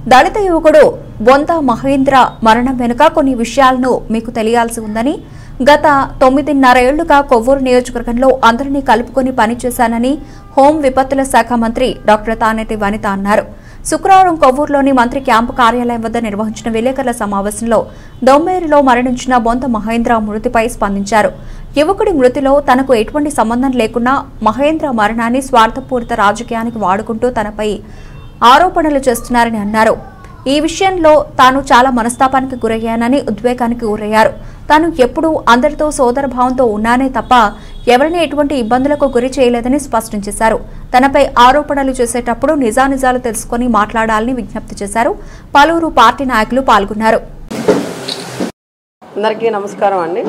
దళిత యువకుడు బొంత మహేంద్ర మరణం వెనుక కొన్ని విషయాలను మీకు తెలియాల్సి ఉందని గత తొమ్మిదిన్నర ఏళ్లుగా కొవ్వూరు నియోజకవర్గంలో అందరినీ కలుపుకొని పనిచేశానని హోం విపత్తుల శాఖ మంత్రి డాక్టర్ తానేటి వనిత అన్నారు శుక్రవారం కొవ్వూరులోని మంత్రి క్యాంపు కార్యాలయం వద్ద నిర్వహించిన విలేకరుల సమావేశంలో దొమ్మేరులో మరణించిన బొంత మహేంద్ర మృతిపై స్పందించారు యువకుడి మృతిలో తనకు ఎటువంటి సంబంధం లేకున్నా మహేంద్ర మరణాన్ని స్వార్థపూరిత రాజకీయానికి వాడుకుంటూ తనపై ఆరోపణలు చేస్తున్నారని అన్నారు ఈ విషయంలో తాను చాలా మనస్తాపానికి గురయ్యానని ఉద్వేగానికి గురయ్యారు తాను ఎప్పుడూ అందరితో సోదర భావంతో ఉన్నానే తప్ప ఎవరిని ఎటువంటి ఇబ్బందులకు గురి చేయలేదని స్పష్టం చేశారు తనపై ఆరోపణలు చేసేటప్పుడు నిజానిజాలు తెలుసుకొని మాట్లాడాలని విజ్ఞప్తి చేశారు పలువురు పార్టీ నాయకులు పాల్గొన్నారు అందరికీ నమస్కారం అండి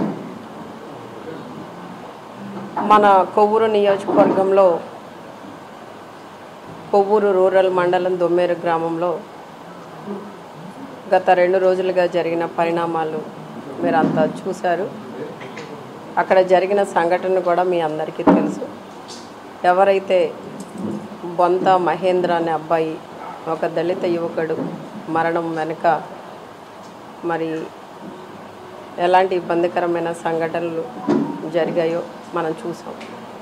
మన కొవ్వూరు నియోజకవర్గంలో కొవ్వూరు రూరల్ మండలం దొమ్మేరు గ్రామంలో గత రెండు రోజులుగా జరిగిన పరిణామాలు మీరు అంతా చూశారు అక్కడ జరిగిన సంఘటన కూడా మీ అందరికీ తెలుసు ఎవరైతే బొంత మహేంద్ర అనే అబ్బాయి ఒక దళిత యువకుడు మరణం వెనుక మరి ఎలాంటి ఇబ్బందికరమైన సంఘటనలు జరిగాయో మనం చూసాం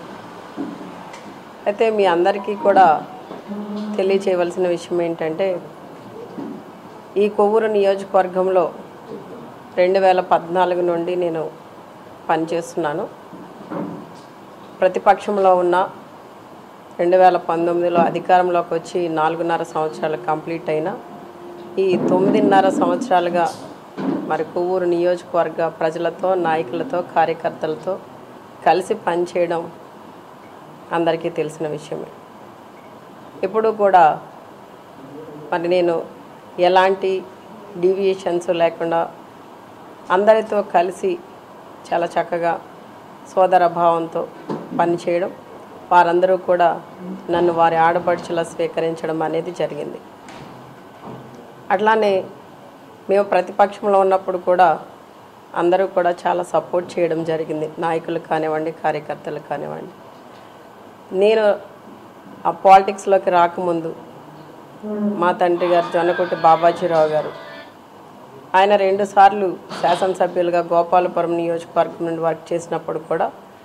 అయితే మీ అందరికీ కూడా తెలియచేయవలసిన విషయం ఏంటంటే ఈ కొవ్వూరు నియోజకవర్గంలో రెండు వేల పద్నాలుగు నుండి నేను పనిచేస్తున్నాను ప్రతిపక్షంలో ఉన్న రెండు వేల పంతొమ్మిదిలో అధికారంలోకి వచ్చి నాలుగున్నర సంవత్సరాలు కంప్లీట్ అయినా ఈ తొమ్మిదిన్నర సంవత్సరాలుగా మరి కొవ్వూరు నియోజకవర్గ ప్రజలతో నాయకులతో కార్యకర్తలతో కలిసి పనిచేయడం అందరికీ తెలిసిన విషయమే ఇప్పుడు కూడా మరి నేను ఎలాంటి డీవియేషన్స్ లేకుండా అందరితో కలిసి చాలా చక్కగా సోదర భావంతో పనిచేయడం వారందరూ కూడా నన్ను వారి ఆడపడుచులా స్వీకరించడం అనేది జరిగింది అట్లానే మేము ప్రతిపక్షంలో ఉన్నప్పుడు కూడా అందరూ కూడా చాలా సపోర్ట్ చేయడం జరిగింది నాయకులు కానివ్వండి కార్యకర్తలు కానివ్వండి నేను ఆ పాలిటిక్స్లోకి రాకముందు మా తండ్రి గారు జొన్నకొట్టి బాబాజీరావు గారు ఆయన రెండుసార్లు శాసనసభ్యులుగా గోపాలపురం నియోజకవర్గం నుండి వర్క్ చేసినప్పుడు కూడా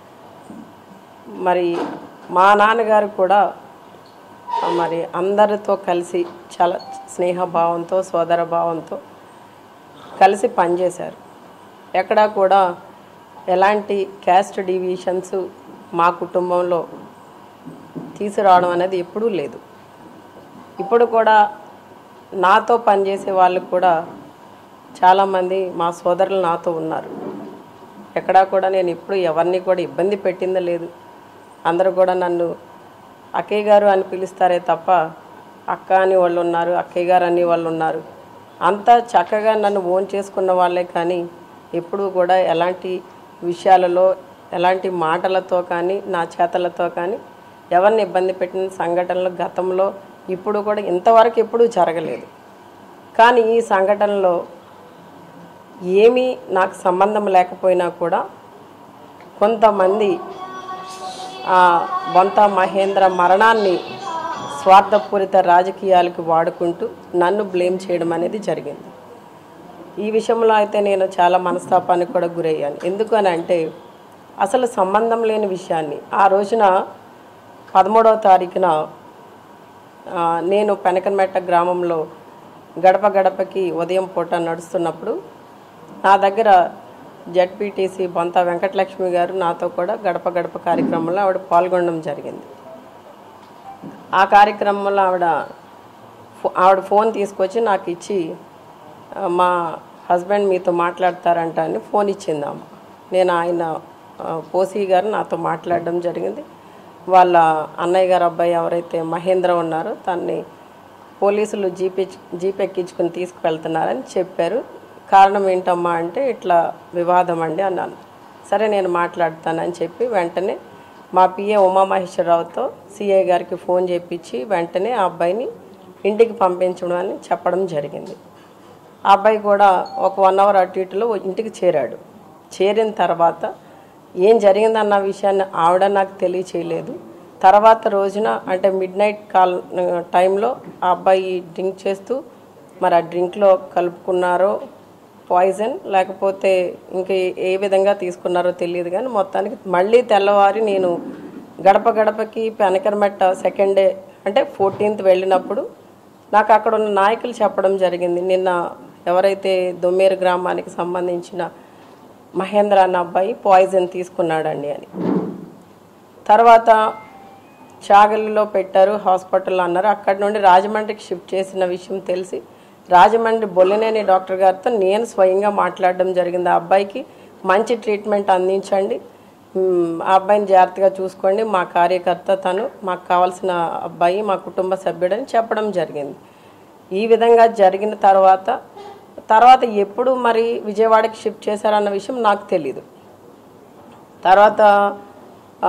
మరి మా నాన్నగారు కూడా మరి అందరితో కలిసి చాలా స్నేహభావంతో సోదర భావంతో కలిసి పనిచేశారు ఎక్కడా కూడా ఎలాంటి క్యాస్ట్ డివిజన్స్ మా కుటుంబంలో తీసుకురావడం అనేది ఎప్పుడూ లేదు ఇప్పుడు కూడా నాతో పనిచేసే వాళ్ళు కూడా చాలామంది మా సోదరులు నాతో ఉన్నారు ఎక్కడా కూడా నేను ఇప్పుడు ఎవరిని కూడా ఇబ్బంది పెట్టిందే లేదు అందరూ కూడా నన్ను అక్కయ్య గారు అని పిలుస్తారే తప్ప అక్క అని వాళ్ళు ఉన్నారు అక్కయ్య గారు అని వాళ్ళు ఉన్నారు అంతా చక్కగా నన్ను ఓన్ చేసుకున్న వాళ్ళే కానీ ఎప్పుడూ కూడా ఎలాంటి విషయాలలో ఎలాంటి మాటలతో కానీ నా చేతలతో కానీ ఎవరిని ఇబ్బంది పెట్టిన సంఘటనలు గతంలో ఇప్పుడు కూడా ఇంతవరకు ఎప్పుడూ జరగలేదు కానీ ఈ సంఘటనలో ఏమీ నాకు సంబంధం లేకపోయినా కూడా కొంతమంది ఆ బొంత మహేంద్ర మరణాన్ని స్వార్థపూరిత రాజకీయాలకు వాడుకుంటూ నన్ను బ్లేమ్ చేయడం అనేది జరిగింది ఈ విషయంలో అయితే నేను చాలా మనస్తాపానికి కూడా గురయ్యాను ఎందుకు అని అంటే అసలు సంబంధం లేని విషయాన్ని ఆ రోజున పదమూడవ తారీఖున ఆ, నేను పెనకన్మెట్ట గ్రామంలో గడప గడపకి ఉదయం పూట నడుస్తున్నప్పుడు నా దగ్గర జడ్పీటీసీ బొంత వెంకటలక్ష్మి గారు నాతో కూడా గడప గడప కార్యక్రమంలో ఆవిడ పాల్గొనడం జరిగింది ఆ కార్యక్రమంలో ఆవిడ ఫో- ఆవిడ ఫోన్ తీసుకొచ్చి నాకు ఇచ్చి "ఆ, మా హస్బెండ్ మీతో మాట్లాడతారంట అని ఫోన్ ఇచ్చింది ఆమె నేను ఆయన ఆ, పోసి గారు నాతో మాట్లాడడం జరిగింది వాళ్ళ అన్నయ్య గారు అబ్బాయి ఎవరైతే మహేంద్ర ఉన్నారో తన్ని పోలీసులు జీపే జీప్ ఎక్కించుకుని తీసుకువెళ్తున్నారని చెప్పారు కారణం ఏంటమ్మా అంటే ఇట్లా వివాదం అండి అన్నాను సరే నేను మాట్లాడతానని చెప్పి వెంటనే మా పిఏ ఉమామహేశ్వరరావుతో సిఐ గారికి ఫోన్ చేపించి వెంటనే ఆ అబ్బాయిని ఇంటికి పంపించడం అని చెప్పడం జరిగింది ఆ అబ్బాయి కూడా ఒక వన్ అవర్ అటు ఇటులో ఇంటికి చేరాడు చేరిన తర్వాత ఏం జరిగిందన్న విషయాన్ని ఆవిడ నాకు తెలియచేయలేదు తర్వాత రోజున అంటే మిడ్ నైట్ కాల్ టైంలో ఆ అబ్బాయి డ్రింక్ చేస్తూ మరి ఆ డ్రింక్లో కలుపుకున్నారో పాయిజన్ లేకపోతే ఇంక ఏ- ఏ విధంగా తీసుకున్నారో తెలియదు కానీ మొత్తానికి మళ్ళీ తెల్లవారి నేను గడప గడపకి పెనకరమెట్ట సెకండ్ డే అంటే ఫోర్టీన్త్ వెళ్ళినప్పుడు నాకు అక్కడ ఉన్న నాయకులు చెప్పడం జరిగింది నిన్న ఎవరైతే దొమ్మేరు గ్రామానికి సంబంధించిన మహేంద్ర అన్న అబ్బాయి పాయిజన్ తీసుకున్నాడండి అని తర్వాత చాగలిలో పెట్టారు హాస్పిటల్లో అన్నారు అక్కడి నుండి రాజమండ్రికి షిఫ్ట్ చేసిన విషయం తెలిసి రాజమండ్రి బొల్లినేని డాక్టర్ గారితో నేను స్వయంగా మాట్లాడడం జరిగింది ఆ అబ్బాయికి మంచి ట్రీట్మెంట్ అందించండి మ్, ఆ అబ్బాయిని జాగ్రత్తగా చూసుకోండి మా కార్యకర్త తను మాకు కావాల్సిన అబ్బాయి మా కుటుంబ సభ్యుడని చెప్పడం జరిగింది ఈ విధంగా జరిగిన తర్వాత తర్వాత ఎప్పుడు మరి విజయవాడకి షిఫ్ట్ చేశారన్న విషయం నాకు తెలీదు తర్వాత ఆ,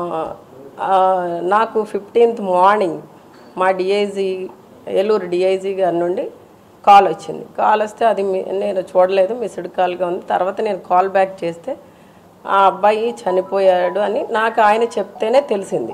ఆ, నాకు ఫిఫ్టీన్త్ మార్నింగ్ మా డిఐజీ ఏలూరు డిఐజీ గారి నుండి కాల్ వచ్చింది కాల్ వస్తే అది మీ- నేను చూడలేదు మిస్డ్ కాల్గా ఉంది తర్వాత నేను కాల్ బ్యాక్ చేస్తే ఆ అబ్బాయి చనిపోయాడు అని నాకు ఆయన చెప్తేనే తెలిసింది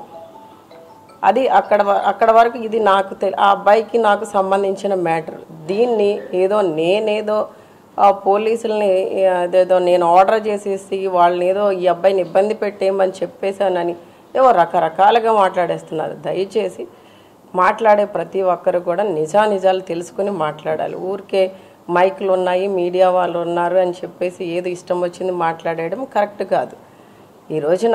అది అక్కడ వ- అక్కడ వరకు ఇది నాకు తె- ఆ అబ్బాయికి నాకు సంబంధించిన మ్యాటర్ దీన్ని ఏదో నేనేదో ఆ పోలీసుల్ని ఆ, అదేదో నేను ఆర్డర్ చేసేసి వాళ్ళని ఏదో ఈ అబ్బాయిని ఇబ్బంది పెట్టేయమని చెప్పేశానని ఏవో రకరకాలుగా మాట్లాడేస్తున్నారు దయచేసి మాట్లాడే ప్రతి ఒక్కరు కూడా నిజానిజాలు తెలుసుకుని మాట్లాడాలి ఊరికే మైకులు ఉన్నాయి మీడియా వాళ్ళు ఉన్నారు అని చెప్పేసి ఏది ఇష్టం వచ్చింది మాట్లాడేయడం కరెక్ట్ కాదు ఈ రోజున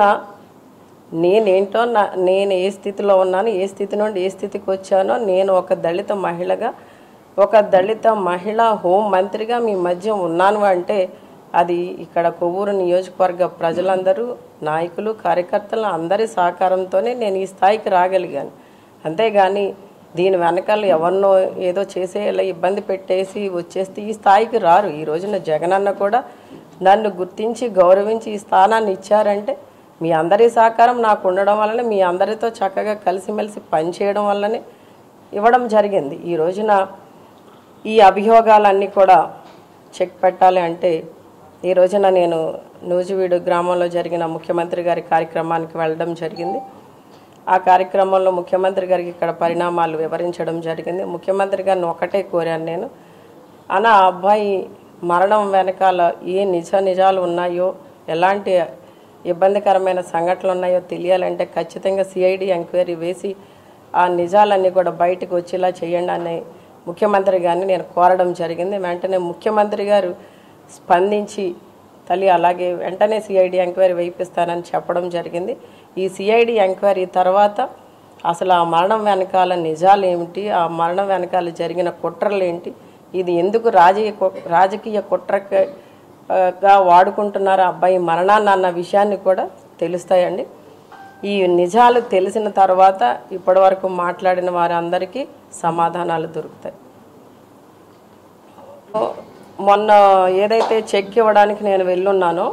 నేనేంటో నా నేను ఏ స్థితిలో ఉన్నాను ఏ స్థితి నుండి ఏ స్థితికి వచ్చానో నేను ఒక దళిత మహిళగా ఒక దళిత మహిళ హోం మంత్రిగా మీ మధ్య ఉన్నాను అంటే అది ఇక్కడ కొవ్వూరు నియోజకవర్గ ప్రజలందరూ నాయకులు కార్యకర్తలు అందరి సహకారంతోనే నేను ఈ స్థాయికి రాగలిగాను అంతేగాని దీని వెనకాల ఎవరినో ఏదో చేసేలా ఇబ్బంది పెట్టేసి వచ్చేస్తే ఈ స్థాయికి రారు ఈ రోజున జగనన్న కూడా నన్ను గుర్తించి గౌరవించి ఈ స్థానాన్ని ఇచ్చారంటే మీ అందరి సహకారం నాకు ఉండడం వల్లనే మీ అందరితో చక్కగా కలిసిమెలిసి పనిచేయడం వల్లనే ఇవ్వడం జరిగింది ఈ రోజున ఈ అభియోగాలన్నీ కూడా చెక్ పెట్టాలి అంటే ఈ రోజున నేను నూజివీడు గ్రామంలో జరిగిన ముఖ్యమంత్రి గారి కార్యక్రమానికి వెళ్ళడం జరిగింది ఆ కార్యక్రమంలో ముఖ్యమంత్రి గారికి ఇక్కడ పరిణామాలు వివరించడం జరిగింది ముఖ్యమంత్రి గారిని ఒకటే కోరాను నేను అన్న ఆ అబ్బాయి మరణం వెనకాల ఏ నిజ నిజాలు ఉన్నాయో ఎలాంటి ఇబ్బందికరమైన సంఘటనలు ఉన్నాయో తెలియాలంటే ఖచ్చితంగా సిఐడి ఎంక్వైరీ వేసి ఆ నిజాలన్నీ కూడా బయటకు వచ్చేలా చేయండి అని ముఖ్యమంత్రి గారిని నేను కోరడం జరిగింది వెంటనే ముఖ్యమంత్రి గారు స్పందించి తల్లి అలాగే వెంటనే సిఐడి ఎంక్వైరీ వేయిపిస్తానని చెప్పడం జరిగింది ఈ సిఐడి ఎంక్వైరీ తర్వాత అసలు ఆ మరణం వెనకాల నిజాలు ఏమిటి ఆ మరణం వెనకాల జరిగిన కుట్రలు ఏంటి ఇది ఎందుకు రాజకీయ కు- రాజకీయ కుట్రగా గా వాడుకుంటున్నారు ఆ అబ్బాయి మరణాన్ని అన్న విషయాన్ని కూడా తెలుస్తాయండి ఈ నిజాలు తెలిసిన తర్వాత ఇప్పటివరకు మాట్లాడిన వారందరికీ సమాధానాలు దొరుకుతాయి మొన్న ఏదైతే చెక్ ఇవ్వడానికి నేను వెళ్ళున్నానో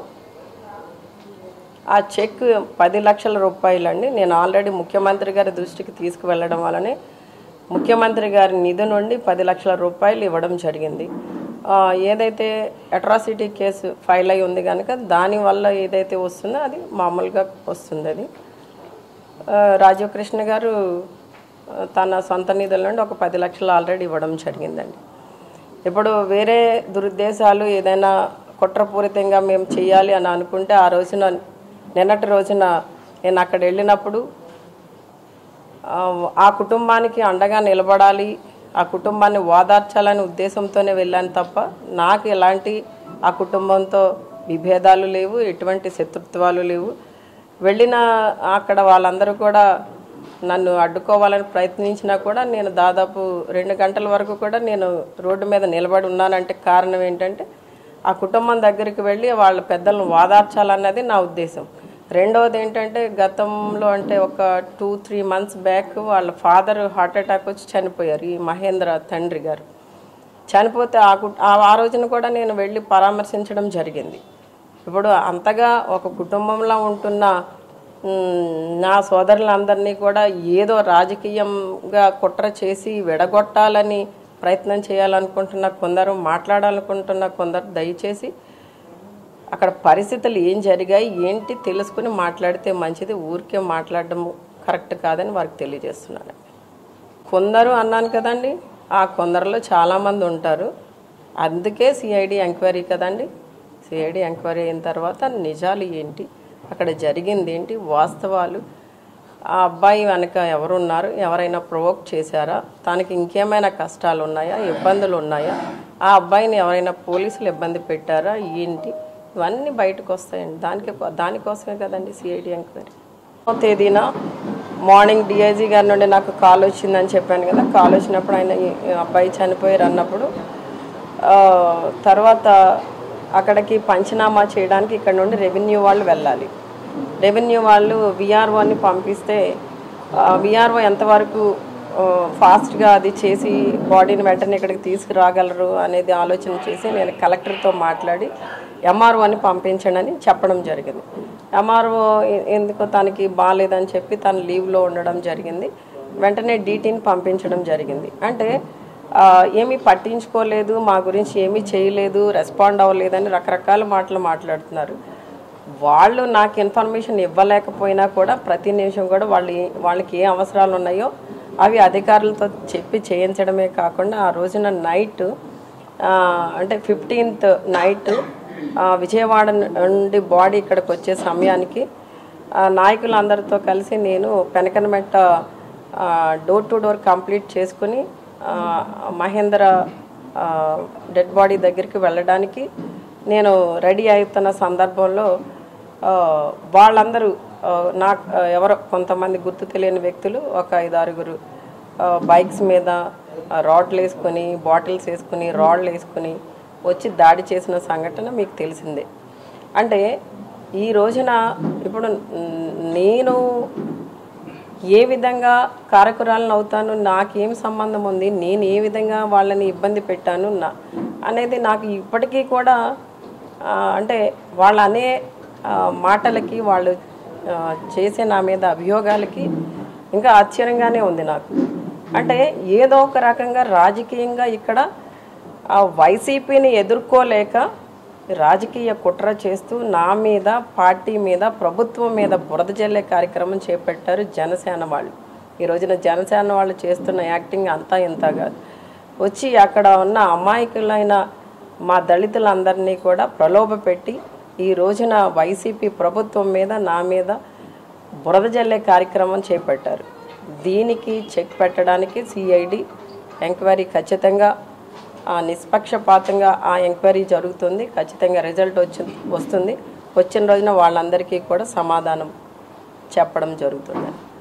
ఆ చెక్ పది లక్షల రూపాయలండి నేను ఆల్రెడీ ముఖ్యమంత్రి గారి దృష్టికి తీసుకువెళ్ళడం వల్లనే ముఖ్యమంత్రి గారి నిధి నుండి పది లక్షల రూపాయలు ఇవ్వడం జరిగింది ఆ, ఏదైతే అట్రాసిటీ కేసు ఫైల్ అయి ఉంది కనుక దానివల్ల ఏదైతే వస్తుందో అది మామూలుగా వస్తుంది అది ఆ, రాజీవ్ కృష్ణ గారు ఆ, తన సొంత నిధుల నుండి ఒక పది లక్షలు ఆల్రెడీ ఇవ్వడం జరిగిందండి ఇప్పుడు వేరే దురుద్దేశాలు ఏదైనా కుట్రపూరితంగా మేము చేయాలి అని అనుకుంటే ఆ రోజున నిన్నటి రోజున నేను అక్కడ వెళ్ళినప్పుడు ఆ, ఆ కుటుంబానికి అండగా నిలబడాలి ఆ కుటుంబాన్ని ఓదార్చాలనే ఉద్దేశంతోనే వెళ్ళాను తప్ప నాకు ఎలాంటి ఆ కుటుంబంతో విభేదాలు లేవు ఎటువంటి శత్రుత్వాలు లేవు వెళ్ళిన అక్కడ వాళ్ళందరూ కూడా నన్ను అడ్డుకోవాలని ప్రయత్నించినా కూడా నేను దాదాపు రెండు గంటల వరకు కూడా నేను రోడ్డు మీద నిలబడి ఉన్నానంటే కారణం ఏంటంటే ఆ కుటుంబం దగ్గరికి వెళ్ళి వాళ్ళ పెద్దలను వాదార్చాలన్నది నా ఉద్దేశం రెండవది ఏంటంటే గతంలో అంటే ఒక టూ త్రీ మంత్స్ బ్యాక్ వాళ్ళ ఫాదర్ హార్ట్ అటాక్ వచ్చి చనిపోయారు ఈ మహేంద్ర తండ్రి గారు చనిపోతే ఆ కు- ఆ ఆ రోజున కూడా నేను వెళ్ళి పరామర్శించడం జరిగింది ఇప్పుడు అంతగా ఒక కుటుంబంలో ఉంటున్న మ్, నా సోదరులందరినీ కూడా ఏదో రాజకీయంగా కుట్ర చేసి విడగొట్టాలని ప్రయత్నం చేయాలనుకుంటున్న కొందరు మాట్లాడాలనుకుంటున్న కొందరు దయచేసి అక్కడ పరిస్థితులు ఏం జరిగాయి ఏంటి తెలుసుకుని మాట్లాడితే మంచిది ఊరికే మాట్లాడడం కరెక్ట్ కాదని వారికి తెలియజేస్తున్నాను కొందరు అన్నాను కదండి ఆ కొందరిలో చాలామంది ఉంటారు అందుకే సిఐడి ఎంక్వైరీ కదండి సిఐడి ఎంక్వైరీ అయిన తర్వాత నిజాలు ఏంటి అక్కడ జరిగింది ఏంటి వాస్తవాలు ఆ అబ్బాయి వెనక ఎవరున్నారు ఎవరైనా ప్రొవోక్ చేశారా తనకి ఇంకేమైనా కష్టాలు ఉన్నాయా ఇబ్బందులు ఉన్నాయా ఆ అబ్బాయిని ఎవరైనా పోలీసులు ఇబ్బంది పెట్టారా ఏంటి ఇవన్నీ బయటకు వస్తాయండి దానికి దానికోసమే కదండి సిఐడి ఎంక్వైరీ తేదీన మార్నింగ్ డిఐజీ గారి నుండి నాకు కాల్ వచ్చిందని చెప్పాను కదా కాల్ వచ్చినప్పుడు ఆయన ఈ అబ్బాయి చనిపోయారు అన్నప్పుడు ఆ, తర్వాత అక్కడికి పంచనామా చేయడానికి ఇక్కడ నుండి రెవెన్యూ వాళ్ళు వెళ్ళాలి రెవెన్యూ వాళ్ళు విఆర్ఓని పంపిస్తే విఆర్ఓ ఎంతవరకు ఫాస్ట్గా అది చేసి బాడీని వెంటనే ఇక్కడికి తీసుకురాగలరు అనేది ఆలోచన చేసి నేను కలెక్టర్తో మాట్లాడి ఎంఆర్ఓని పంపించండి అని చెప్పడం జరిగింది ఎంఆర్ఓ ఎందుకో తనకి బాగాలేదని చెప్పి తను లీవ్లో ఉండడం జరిగింది వెంటనే డీటీని పంపించడం జరిగింది అంటే ఆ, ఏమీ పట్టించుకోలేదు మా గురించి ఏమీ చేయలేదు రెస్పాండ్ అవ్వలేదని రకరకాల మాటలు మాట్లాడుతున్నారు వాళ్ళు నాకు ఇన్ఫర్మేషన్ ఇవ్వలేకపోయినా కూడా ప్రతి నిమిషం కూడా వాళ్ళు ఏ- వాళ్ళకి ఏ అవసరాలు ఉన్నాయో అవి అధికారులతో చెప్పి చేయించడమే కాకుండా ఆ రోజున నైట్ అంటే ఫిఫ్టీన్త్ నైట్ విజయవాడ నుండి బాడీ ఇక్కడికి వచ్చే సమయానికి ఆ, నాయకులందరితో కలిసి నేను Penakanametta door to door complete చేసుకుని ఆ, మహేంద్ర డెడ్ బాడీ దగ్గరికి వెళ్ళడానికి నేను రెడీ అవుతున్న సందర్భంలో ఆ, వాళ్ళందరూ ఆ, నాకు ఆ, ఎవరో కొంతమంది గుర్తు తెలియని వ్యక్తులు ఒక ఐదు ఆరుగురు ఆ, బైక్స్ మీద ఆ, రాడ్లు వేసుకొని బాటిల్స్ వేసుకొని రాడ్లు వేసుకొని వచ్చి దాడి చేసిన సంఘటన మీకు తెలిసిందే అంటే ఈ రోజున ఇప్పుడు నేను ఏ విధంగా కారకురాలను అవుతాను నాకేం సంబంధం ఉంది నేను ఏ విధంగా వాళ్ళని ఇబ్బంది పెట్టాను నా అనేది నాకు ఇప్పటికీ కూడా ఆ, అంటే వాళ్ళ అనే ఆ, మాటలకి వాళ్ళు ఆ, చేసే నా మీద అభియోగాలకి ఇంకా ఆశ్చర్యంగానే ఉంది నాకు అంటే ఏదో ఒక రకంగా రాజకీయంగా ఇక్కడ ఆ వైసీపీని ఎదుర్కోలేక రాజకీయ కుట్ర చేస్తూ నా మీద పార్టీ మీద ప్రభుత్వం మీద బురద జల్లే కార్యక్రమం చేపట్టారు జనసేన వాళ్ళు ఈ రోజున జనసేన వాళ్ళు చేస్తున్న యాక్టింగ్ అంతా ఇంత కాదు వచ్చి అక్కడ ఉన్న అమాయకులైన మా దళితులందరినీ కూడా ప్రలోభపెట్టి ఈ రోజున వైసీపీ ప్రభుత్వం మీద నా మీద బురద జల్లే కార్యక్రమం చేపట్టారు దీనికి చెక్ పెట్టడానికి సిఐడి ఎంక్వైరీ ఖచ్చితంగా ఆ, నిష్పక్షపాతంగా ఆ ఎంక్వైరీ జరుగుతుంది ఖచ్చితంగా రిజల్ట్ వచ్చి వస్తుంది వచ్చిన రోజున వాళ్ళందరికీ కూడా సమాధానం చెప్పడం జరుగుతుంది